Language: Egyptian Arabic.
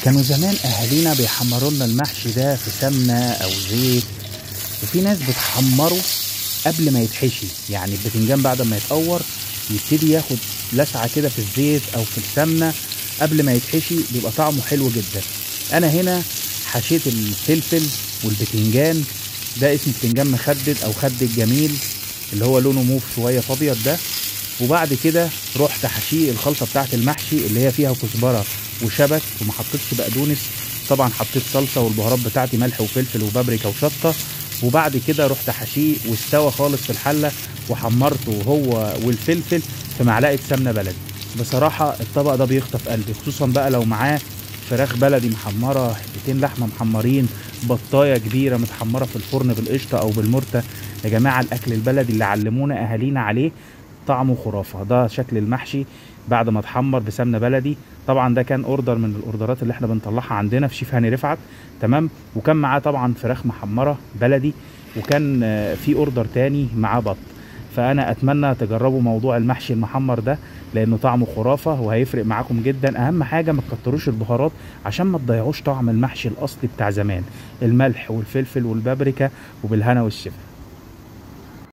كانوا زمان اهالينا بيحمروا لنا المحشي ده في سمنه او زيت وفي ناس بتحمره قبل ما يتحشي يعني البتنجان بعد ما يتقور يبتدي ياخد لسعه كده في الزيت او في السمنه قبل ما يتحشي بيبقى طعمه حلو جدا انا هنا حشيت الفلفل والبتنجان ده اسمه بتنجان مخدد او خد الجميل اللي هو لونه موف شويه ابيض ده وبعد كده رحت حشيه الخلطه بتاعت المحشي اللي هي فيها كزبره وشبت وما حطيتش بقدونس طبعا حطيت صلصه والبهارات بتاعتي ملح وفلفل وبابريكا وشطه وبعد كده رحت حشيه واستوى خالص في الحله وحمرته هو والفلفل في معلقه سمنه بلدي بصراحه الطبق ده بيخطف قلبي خصوصا بقى لو معاه فراخ بلدي محمره حتتين لحمه محمرين بطايه كبيره متحمره في الفرن بالقشطه او بالمرته يا جماعه الاكل البلدي اللي علمونا اهالينا عليه طعمه خرافه ده شكل المحشي بعد ما اتحمر بسمنه بلدي طبعا ده كان اوردر من الاوردرات اللي احنا بنطلعها عندنا في شيف هاني رفعت تمام وكان معاه طبعا فراخ محمره بلدي وكان آه، في اوردر تاني معاه بط فانا اتمنى تجربوا موضوع المحشي المحمر ده لانه طعمه خرافه وهيفرق معاكم جدا اهم حاجه ما تكتروش البهارات عشان ما تضيعوش طعم المحشي الاصلي بتاع زمان الملح والفلفل والبابريكا وبالهنا والشفا